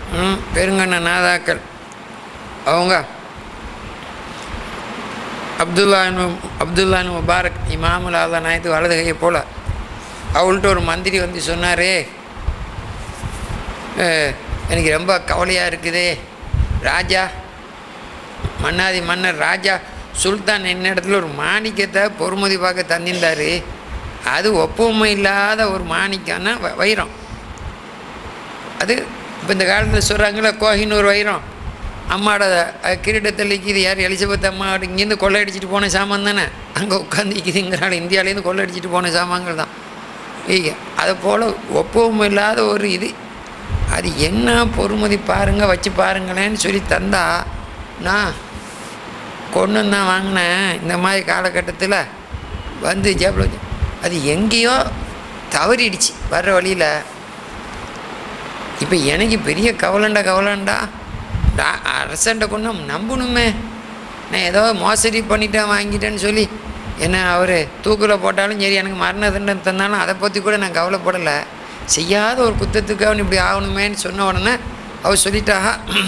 ம், பெருங்கண்ண நாதாக்கள் அவங்க அப்துல்லான் அப்துல்லான் முபாரக் இமாமுல் ஆதா நாயத்து வலது கையை போல் அவள்கிட்ட ஒரு மந்திரி வந்து சொன்னாரே அஹ், எனக்கு ரொம்ப கவலையாக இருக்குதே ராஜா மன்னாதி மன்னர் ராஜா சுல்தான் என்ன இடத்துல ஒரு மாணிக்கத்தை பொறுமதி பார்க்க தந்திருந்தார் அது ஒப்புமை இல்லாத ஒரு மாணிக்கம்னா வ- வைரம் அது இப்போ இந்த காலத்தில் சொல்கிறாங்களே கோஹினூர் வைரம் அம்மாவோட அஹ், கிரீடத்தில் நிற்கிது யார் எலிசபெத் அம்மா இங்கேருந்து கொள்ளையடிச்சிட்டு போன சாமான் தானே அங்கே உட்காந்து நிற்கிதுங்கிறாள் இந்தியாவிலேருந்து கொள்ளையடிச்சிட்டு போன சாமான்கள் தான் ஐயா அதை போல் ஒப்புவம் இல்லாத ஒரு இது அது என்ன பொறுமதி பாருங்க வச்சு பாருங்களேன்னு சொல்லி தந்தா நான் கொண்டு தான் வாங்கினேன் இந்த மாதிரி காலகட்டத்தில் வந்து ஜேபில் வச்சு அது எங்கேயோ தவறிடுச்சு வர்ற வழியில் இப்போ எனக்கு பெரிய கவலைண்டா கவலைண்டா டா- அரசன்ட்ட கொண்டு நம்பணுமே நான் ஏதோ மோசடி பண்ணிட்டேன் வாங்கிட்டேன்னு சொல்லி என்ன அவர் தூக்கில் போட்டாலும் சரி எனக்கு மரண தண்டனை தந்தாலும் அதை பற்றி கூட நான் கவலைப்படலை செய்யாத ஒரு குத்தத்துக்கு அவன் இப்படி ஆகணுமேன்னு சொன்ன உடனே அவர் சொல்லிட்டா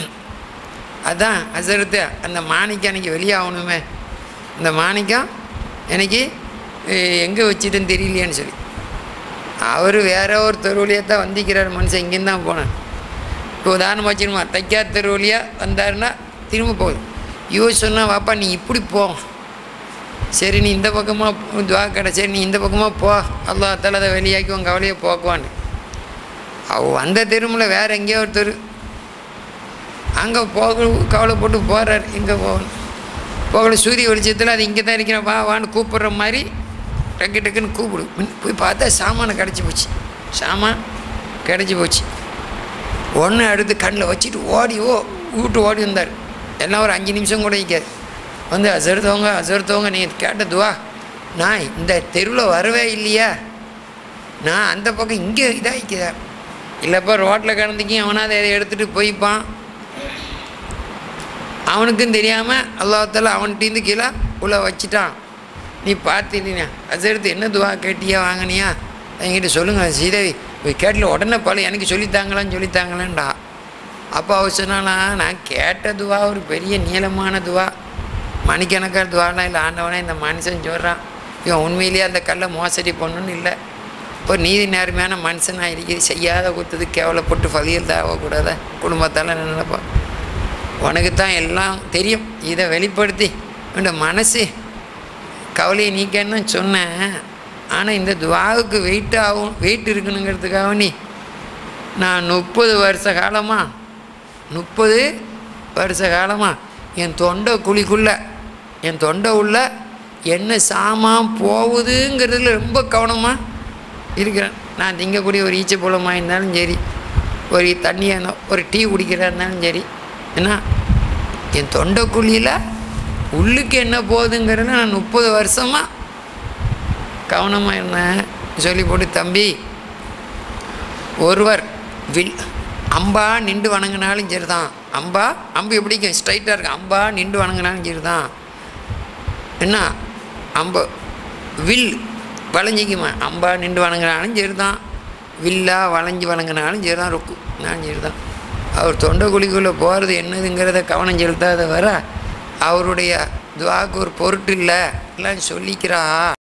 அதான் அசரத்து அந்த மாணிக்கம் எனக்கு வெளியாகணுமே இந்த மாணிக்கம் எனக்கு எங்கே வச்சுட்டுன்னு தெரியலையேன்னு சொல்லி அவர் வேற ஒரு தெரு வழியாக தான் வந்திக்கிறார் மனுஷன் இங்கேருந்து தான் போனேன் இப்போ உதாரணம் வச்சுருமா தைக்கா தெரு வழியாக வந்தாருன்னா திரும்ப போகுது இவர் சொன்னா வாப்பா நீ இப்படி போ சரி நீ இந்த பக்கமாக துவா கடை சரி நீ இந்த பக்கமாக போ அல்லா தலை அதை வெளியாக்கி உன் கவலையை போக்குவான்னு அவ வந்த தெருவில் வேற எங்கேயோ ஒரு தெரு அங்கே போக கவலைப்பட்டு போகிறார் எங்கே போகணும் போகல சூரிய வெளிச்சத்தில் அது இங்கே தான் இருக்கிற வா வான்னு கூப்பிடுற மாதிரி டக்கு டக்குன்னு கூப்பிடு மின் போய் பார்த்தா சாமானை கிடச்சி போச்சு சாமான் கிடச்சி போச்சு ஒன்று எடுத்து கண்ணில் வச்சுட்டு ஓடி ஓ வீட்டு ஓடி வந்தார் எல்லாம் ஒரு அஞ்சு நிமிஷம் கூட நிற்காது வந்து அசர்த்தவங்க அசர்த்தவங்க நீ கேட்ட துவா நான் இந்த தெருவில் வரவே இல்லையா நான் அந்த பக்கம் இங்கே இதாகிக்கிறேன் இல்லைப்பா ரோட்டில் கிடந்திக்கும் அவனாவது அதை எடுத்துகிட்டு போய்ப்பான் அவனுக்கும் தெரியாமல் அல்லாஹால அவன்கிட்டேருந்து கீழே உள்ள வச்சிட்டான் நீ பார்த்துட்டீங்க அசர்த்து என்ன துவா கேட்டியா வாங்கினியா என்கிட்ட சொல்லுங்கள் சீதேவி போய் கேட்டல உடனே பல எனக்கு சொல்லித்தாங்களான்னு சொல்லித்தாங்களேன்டா அப்போ அவர் சொன்னானா நான் கேட்ட துவா ஒரு பெரிய நீளமான துவா மணிக்கணக்கான துவாலாம் இல்லை ஆண்டவனே இந்த மனுஷன் சொல்கிறான் இவன் உண்மையிலேயே அந்த கல்லை மோசடி பண்ணணும்னு இல்லை இப்போ நீதி நேர்மையான மனுஷனாக இருக்குது செய்யாத குத்தது கேவலப்பட்டு ஃபலியல் தாவக்கூடாத குடும்பத்தால் நினைப்பா உனக்கு தான் எல்லாம் தெரியும் இதை வெளிப்படுத்தி உன்னோட மனசு கவலையை நீக்கன்னு சொன்னேன் ஆனால் இந்த துவாவுக்கு வெயிட் ஆகும் வெயிட் இருக்கணுங்கிறதுக்காக நீ நான் முப்பது வருஷ காலமாக முப்பது வருஷ காலமாக என் தொண்டை குழிக்குள்ள என் தொண்டை உள்ள என்ன சாமான் போகுதுங்கிறதுல ரொம்ப கவனமாக இருக்கிறேன் நான் திங்கக்கூடிய ஒரு ஈச்சை பழமாக இருந்தாலும் சரி ஒரு தண்ணியாக இருந்தால் ஒரு டீ குடிக்கிறதா இருந்தாலும் சரி ஏன்னா என் தொண்டைக்குழியில் உள்ளுக்கு என்ன போகுதுங்கிறத நான் முப்பது வருஷமாக கவனமாக இருந்தேன் சொல்லி போட்டு தம்பி ஒருவர் வில் அம்பா நின்று வணங்கினாலும் சரி தான் அம்பா அம்பு எப்படிக்கும் ஸ்ட்ரைட்டாக இருக்கு அம்பா நின்று வணங்கினாலும் சரி தான் என்ன அம்பு வில் வளைஞ்சிக்குமா அம்பா நின்று வணங்கினாலும் சரி தான் வில்லா வளைஞ்சு வணங்கினாலும் சரி தான் ருக்கு நான் சரி தான் அவர் தொண்டை குழிக்குள்ளே போகிறது என்னதுங்கிறத கவனம் செலுத்தாத வர அவருடைய துவாக்கு ஒரு பொருட்டு இல்லை எல்லாம் சொல்லிக்கிறா